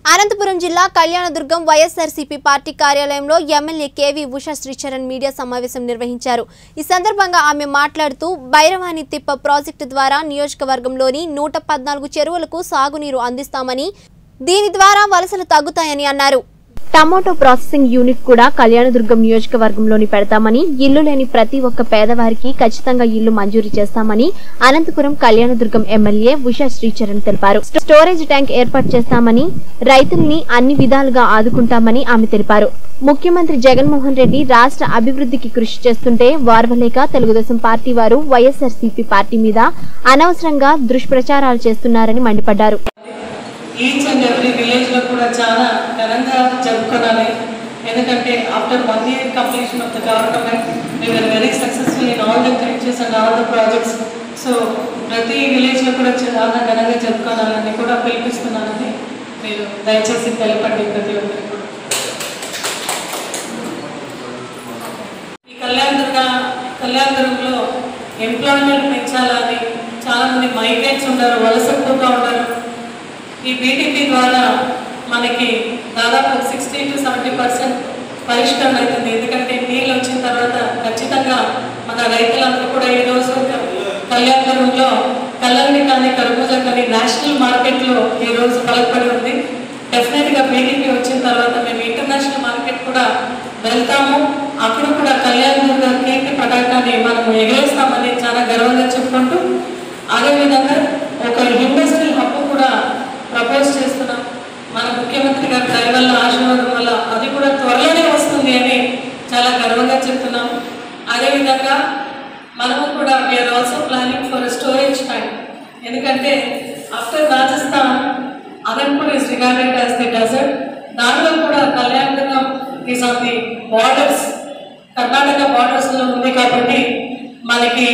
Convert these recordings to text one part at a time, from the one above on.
అనంతపురం జిల్లా Kalyanadurgam YSRCP party కార్యాలయంలో MLA KV Usha Sricharan media సమావేశం నిర్వహించారు ఈ సందర్భంగా ఆమె మాట్లాడుతూ బైరవాణి తిప్ప ప్రాజెక్టు ద్వారా నియోజకవర్గంలోని నూట పద్నాలుగు చెరువులకు సాగునీరు అందిస్తామని దీని ద్వారా వలసలు తగ్గుతాయని అన్నారు టమాటో ప్రాసెసింగ్ యూనిట్ కూడా కళ్యాణదుర్గం నియోజకవర్గంలోని పెడతామని ఇల్లు లేని ప్రతి ఒక్క పేదవారికి ఖచ్చితంగా ఇల్లు మంజూరు చేస్తామని అనంతపురం కళ్యాణదుర్గం ఎమ్మెల్యే ఉషా శ్రీచరణ్ తెలిపారు స్టోరేజ్ ట్యాంక్ ఏర్పాటు చేస్తామని రైతుల్ని అన్ని విధాలుగా ఆదుకుంటామని ఆమె తెలిపారు ముఖ్యమంత్రి జగన్మోహన్ రెడ్డి రాష్ట్ర అభివృద్ధికి కృషి చేస్తుంటే వార్వలేక తెలుగుదేశం పార్టీ వారు వైఎస్ఆర్సీపీ పార్టీ మీద అనవసరంగా దుష్ప్రచారాలు చేస్తున్నారని మండిపడ్డారు ఈచ్ అండ్ ఎవ్రీ విలేజ్లో కూడా చాలా ఘనంగా జరుపుకోవాలి ఎందుకంటే after one year completion of the government we are very successful in all the creatures and all the projects so ప్రతి విలేజ్లో కూడా చాలా ఘనంగా జరుపుకోవాలని కూడా పిలిపిస్తున్నానని మీరు దయచేసి తెలపండి ప్రతి ఒక్కరికి కూడా ఈ కళ్యాణదుర్గ కళ్యాణదుర్గంలో ఎంప్లాయ్మెంట్ పెంచాలని చాలామంది మైగ్రెంట్స్ ఉన్నారు వలస ఎక్కువగా ఉన్నారు ఈ బీటీపీ ద్వారా మనకి దాదాపు సిక్స్టీ టు సెవెంటీ పర్సెంట్ పరిష్కారం అవుతుంది ఎందుకంటే నీళ్ళు వచ్చిన తర్వాత ఖచ్చితంగా మన రైతులందరూ కూడా ఈరోజు కళ్యాణదుర్గంలో కల్లర్ని కానీ కర్బూజా కానీ నేషనల్ మార్కెట్లో ఈరోజు బలపడి ఉంది డెఫినెట్గా బీటీపీ వచ్చిన తర్వాత మేము ఇంటర్నేషనల్ మార్కెట్ కూడా వెళ్తాము అప్పుడు కూడా కళ్యాణదుర్గ కీర్తి పతాకాన్ని మనం ఎగరేస్తామని చాలా గర్వంగా చెప్పుకుంటూ అదేవిధంగా ఒక ఇండస్ట్రియల్ హబ్ కూడా ప్రపోజ్ చేస్తున్నాం మన ముఖ్యమంత్రి గారి దయ వల్ల ఆశీర్వాదం వల్ల అది కూడా త్వరలోనే వస్తుంది అని చాలా గర్వంగా చెప్తున్నాం అదేవిధంగా మనము కూడా we are also planning for storage tank ఎందుకంటే after Rajasthan Anantapur is regarded as the desert దానిలో కూడా Kalyanadurgam is on the borders Karnataka బార్డర్స్లో ఉంది కాబట్టి మనకి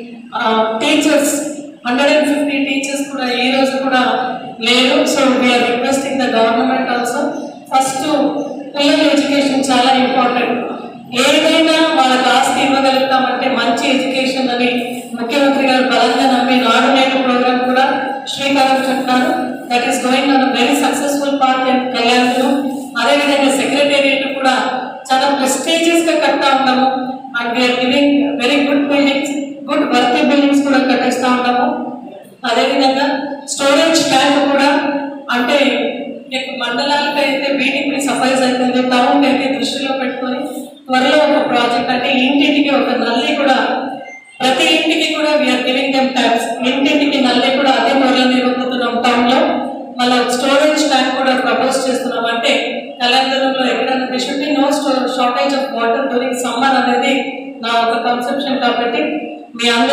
teachers hundred and fifty teachers కూడా ఈ రోజు కూడా లేరు so we are requesting the government also first పిల్లల ఎడ్యుకేషన్ చాలా ఇంపార్టెంట్ ఏదైనా వాళ్ళకి ఆస్తి ఇవ్వగలుగుతామంటే మంచి ఎడ్యుకేషన్ అని ముఖ్యమంత్రి గారు బలంగా నమ్మి నాడు నేడు ప్రోగ్రామ్ కూడా శ్రీకారం చుట్టారు that is going on very successful part in కళ్యాణ్లో అదేవిధంగా సెక్రటేరియట్ కూడా చాలా ప్రెస్టీజియస్ గా కడతా ఉన్నాము and we are giving very good buildings good worthy buildings కూడా కట్టిస్తూ ఉంటాము అదేవిధంగా స్టోరేజ్ ట్యాంక్ కూడా అంటే మీకు మండలాలకు అయితే బీటీపీ సఫైజ్ అవుతుంది టౌన్ అయితే దృష్టిలో పెట్టుకొని త్వరలో ఒక ప్రాజెక్ట్ అంటే ఇంటింటికి ఒక నల్లి కూడా ప్రతి ఇంటికి కూడా వీఆర్ గివింగ్ దెమ్ ట్యాప్స్ ఇంటింటికి నల్లి కూడా అదే త్వరలో ఇవ్వబోతున్నాం టౌన్ లో మళ్ళీ స్టోరేజ్ ట్యాంక్ కూడా ప్రపోజ్ చేస్తున్నాం అంటే తెలంగాణలో ఎక్కడైనా they should be no shortage of water during summer అనేది నా ఒక కన్సెప్షన్ కాబట్టి మీ అందరూ